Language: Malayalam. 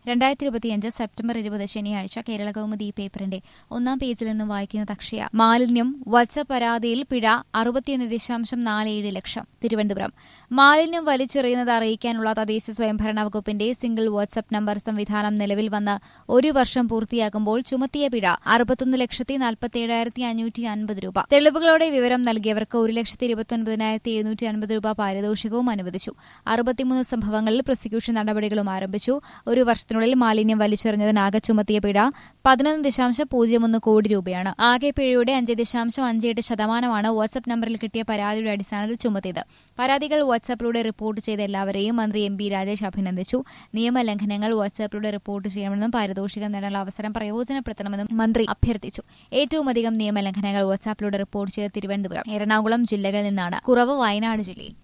രണ്ടായിരത്തി ഇരുപത്തിയഞ്ച് സെപ്റ്റംബർ ഇരുപത് ശനിയാഴ്ച കേരള കൗമുദി പേപ്പറിന്റെ ഒന്നാം പേജിൽ നിന്നും വായിക്കുന്നത് അക്ഷയ മാലിന്യം വാട്സ്ആപ്പ് പരാതിയിൽ പിഴ അറുപത്തിയൊന്ന് ദശാംശം നാല് ഏഴ് ലക്ഷം തിരുവനന്തപുരം മാലിന്യം വലിച്ചെറിയുന്നത് അറിയിക്കാനുള്ള തദ്ദേശ സ്വയംഭരണ വകുപ്പിന്റെ സിംഗിൾ വാട്സ്ആപ്പ് നമ്പർ സംവിധാനം നിലവിൽ വന്ന് ഒരു വർഷം പൂർത്തിയാകുമ്പോൾ ചുമത്തിയ പിഴ അറുപത്തൊന്ന് ലക്ഷത്തി നാൽപ്പത്തിയേഴായിരത്തി അഞ്ഞൂറ്റി അൻപത് രൂപ തെളിവുകളോടെ വിവരം നൽകിയവർക്ക് ഒരു ലക്ഷത്തി ഇരുപത്തൊൻപതിനായിരത്തി എഴുന്നൂറ്റി അൻപത് രൂപ പാരിതോഷികവും അനുവദിച്ചു അറുപത്തിമൂന്ന് സംഭവങ്ങളിൽ പ്രോസിക്യൂഷൻ നടപടികളും ആരംഭിച്ചു ഒരു വർഷത്തിനുള്ളിൽ മാലിന്യം വലിച്ചെറിഞ്ഞതിന് ആകെ ചുമത്തിയ പിഴ പതിനൊന്ന് ദശാംശം പൂജ്യം ഒന്ന് കോടി രൂപയാണ് ആകെ പിഴയുടെ അഞ്ച് ദശാംശം അഞ്ച് എട്ട് ശതമാനമാണ് വാട്സ്ആപ്പ് നമ്പറിൽ കിട്ടിയ പരാതിയുടെ അടിസ്ഥാനത്തിൽ ചുമത്തിയത് പരാതികൾ വാട്സ്ആപ്പിലൂടെ റിപ്പോർട്ട് ചെയ്ത എല്ലാവരെയും മന്ത്രി എം പി രാജേഷ് അഭിനന്ദിച്ചു നിയമലംഘനങ്ങൾ വാട്സ്ആപ്പിലൂടെ റിപ്പോർട്ട് ചെയ്യണമെന്നും പാരിതോഷികം നേടാനുള്ള അവസരം പ്രയോജനപ്പെടുത്തണമെന്നും മന്ത്രി അഭ്യർത്ഥിച്ചു ഏറ്റവും അധികം നിയമലംഘനങ്ങൾ വാട്സ്ആപ്പിലൂടെ റിപ്പോർട്ട് ചെയ്ത തിരുവനന്തപുരം എറണാകുളം ജില്ലകളിൽ നിന്നാണ് കുറവ് വയനാട് ജില്ലയിൽ